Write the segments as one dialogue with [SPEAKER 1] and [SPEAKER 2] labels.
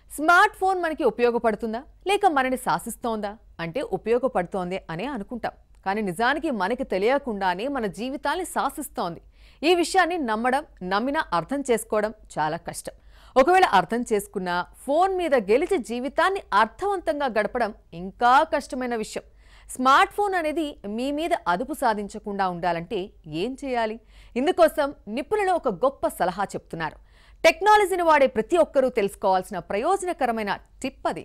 [SPEAKER 1] smart phone మనకి ఉపయోగపడుతుందా లేక మనని శాసిస్తోందా అంటే ఉపయోగపడుతోంది అనే అనుకుంటాం కానీ నిజానికి మనకి తెలియకుండానే మన జీవితాన్ని శాసిస్తోంది ఈ విషయాన్ని నమ్మడం నమ్మినా అర్థం చేసుకోవడం చాలా కష్టం ఒకవేళ అర్థం చేసుకున్నా ఫోన్ మీద గెలిచి జీవితాన్ని అర్థవంతంగా గడపడం ఇంకా కష్టమైన విషయం స్మార్ట్ ఫోన్ అనేది మీ మీద అదుపు సాధించకుండా ఉండాలంటే ఏం చేయాలి ఇందుకోసం నిపుణులు ఒక గొప్ప సలహా చెప్తున్నారు టెక్నాలజీని వాడే ప్రతి ఒక్కరూ తెలుసుకోవాల్సిన ప్రయోజనకరమైన టిప్ అది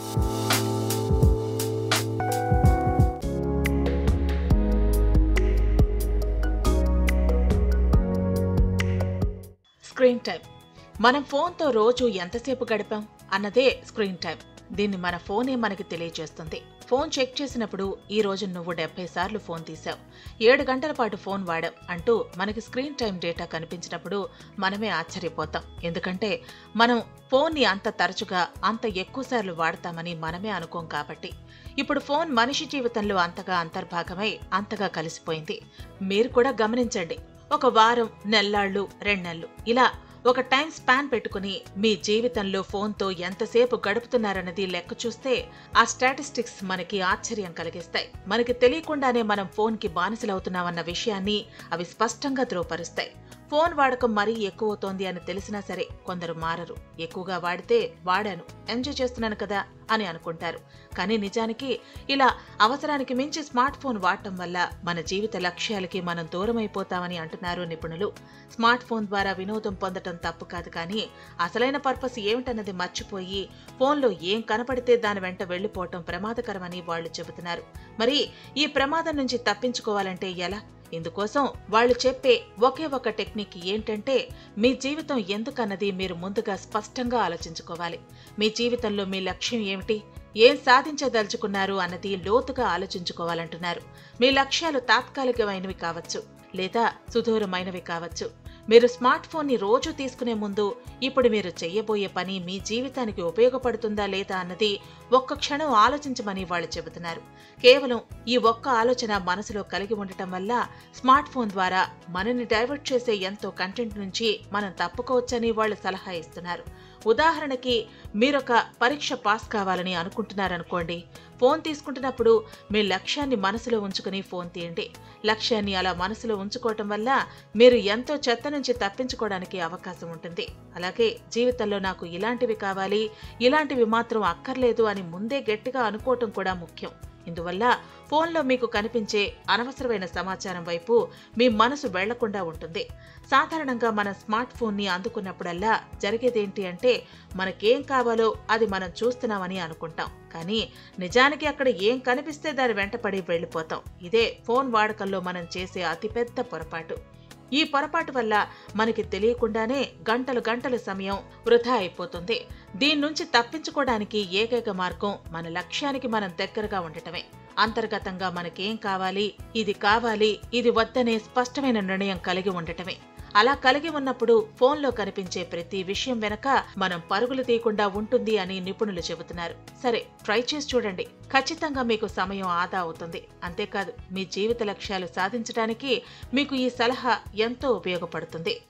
[SPEAKER 2] స్క్రీన్ టైం మనం ఫోన్తో రోజు ఎంతసేపు గడిపాం అన్నదే స్క్రీన్ టైం దీన్ని మన ఫోనే మనకి తెలియజేస్తుంది ఫోన్ చెక్ చేసినప్పుడు ఈ రోజు నువ్వు డెబ్బై సార్లు ఫోన్ తీసావు ఏడు గంటల పాటు ఫోన్ వాడాం అంటూ మనకి స్క్రీన్ టైం డేటా కనిపించినప్పుడు మనమే ఆశ్చర్యపోతాం ఎందుకంటే మనం ఫోన్ని అంత తరచుగా అంత ఎక్కువసార్లు వాడతామని మనమే అనుకోం కాబట్టి ఇప్పుడు ఫోన్ మనిషి జీవితంలో అంతగా అంతర్భాగమై అంతగా కలిసిపోయింది మీరు కూడా గమనించండి ఒక వారం నెల్లాళ్ళు రెండెళ్ళు ఇలా ఒక టైం స్పాన్ పెట్టుకుని మీ జీవితంలో ఫోన్తో ఎంతసేపు గడుపుతున్నారన్నది లెక్క చూస్తే ఆ స్టాటిస్టిక్స్ మనకి ఆశ్చర్యం కలిగిస్తాయి మనకి తెలియకుండానే మనం ఫోన్కి బానిసలవుతున్నామన్న విషయాన్ని అవి స్పష్టంగా ధృవపరుస్తాయి ఫోన్ వాడకం మరీ ఎక్కువ అవుతోంది అని తెలిసినా సరే కొందరు మారరు ఎక్కువగా వాడితే వాడాను ఎంజాయ్ చేస్తున్నాను కదా అని అనుకుంటారు కానీ నిజానికి ఇలా అవసరానికి మించి స్మార్ట్ ఫోన్ వాడటం వల్ల మన జీవిత లక్ష్యాలకి మనం దూరం అయిపోతామని అంటున్నారు నిపుణులు స్మార్ట్ ఫోన్ ద్వారా వినోదం పొందటం తప్పు కాదు కానీ అసలైన పర్పస్ ఏమిటన్నది మర్చిపోయి ఫోన్లో ఏం కనపడితే దాని వెంట వెళ్లిపోవటం ప్రమాదకరమని వాళ్ళు చెబుతున్నారు మరి ఈ ప్రమాదం నుంచి తప్పించుకోవాలంటే ఎలా ఇందుకోసం వాళ్ళు చెప్పే ఒకే ఒక టెక్నిక్ ఏంటంటే మీ జీవితం ఎందుకన్నది మీరు ముందుగా స్పష్టంగా ఆలోచించుకోవాలి మీ జీవితంలో మీ లక్ష్యం ఏమిటి ఏం సాధించదలుచుకున్నారు అన్నది లోతుగా ఆలోచించుకోవాలంటున్నారు మీ లక్ష్యాలు తాత్కాలికమైనవి కావచ్చు లేదా సుదూరమైనవి కావచ్చు మీరు స్మార్ట్ ఫోన్ని రోజు తీసుకునే ముందు ఇప్పుడు మీరు చెయ్యబోయే పని మీ జీవితానికి ఉపయోగపడుతుందా లేదా అన్నది ఒక్క క్షణం ఆలోచించమని వాళ్ళు చెబుతున్నారు కేవలం ఈ ఒక్క ఆలోచన మనసులో కలిగి ఉండటం వల్ల స్మార్ట్ ఫోన్ ద్వారా మనని డైవర్ట్ చేసే ఎంతో కంటెంట్ నుంచి మనం తప్పుకోవచ్చని వాళ్ళు సలహా ఇస్తున్నారు ఉదాహరణకి మీరొక పరీక్ష పాస్ కావాలని అనుకుంటున్నారనుకోండి ఫోన్ తీసుకుంటున్నప్పుడు మీ లక్ష్యాన్ని మనసులో ఉంచుకుని ఫోన్ తీయండి లక్ష్యాన్ని అలా మనసులో ఉంచుకోవటం వల్ల మీరు ఎంతో చెత్త నుంచి తప్పించుకోవడానికి అవకాశం ఉంటుంది అలాగే జీవితంలో నాకు ఇలాంటివి కావాలి ఇలాంటివి మాత్రం అక్కర్లేదు అని ముందే గట్టిగా అనుకోవటం కూడా ముఖ్యం ఇందువల్ల ఫోన్లో మీకు కనిపించే అనవసరమైన సమాచారం వైపు మీ మనసు వెళ్లకుండా ఉంటుంది సాధారణంగా మన స్మార్ట్ ఫోన్ని అందుకున్నప్పుడల్లా జరిగేదేంటి అంటే మనకేం కావాలో అది మనం చూస్తున్నామని అనుకుంటాం కానీ నిజానికి అక్కడ ఏం కనిపిస్తే దాని వెంటపడి వెళ్ళిపోతాం ఇదే ఫోన్ వాడకంలో మనం చేసే అతిపెద్ద పొరపాటు ఈ పొరపాటు వల్ల మనకి తెలియకుండానే గంటలు గంటల సమయం వృధా అయిపోతుంది దీని నుంచి తప్పించుకోవడానికి ఏకైక మార్గం మన లక్ష్యానికి మనం దగ్గరగా ఉండటమే అంతర్గతంగా మనకేం కావాలి ఇది కావాలి ఇది వద్దనే స్పష్టమైన నిర్ణయం కలిగి ఉండటమే అలా కలిగి ఉన్నప్పుడు ఫోన్లో కనిపించే ప్రతి విషయం వెనక మనం పరుగులు తీయకుండా ఉంటుంది అని నిపుణులు చెబుతున్నారు సరే ట్రై చేసి చూడండి ఖచ్చితంగా మీకు సమయం ఆదా అవుతుంది అంతేకాదు మీ జీవిత లక్ష్యాలు సాధించడానికి మీకు ఈ సలహా ఎంతో ఉపయోగపడుతుంది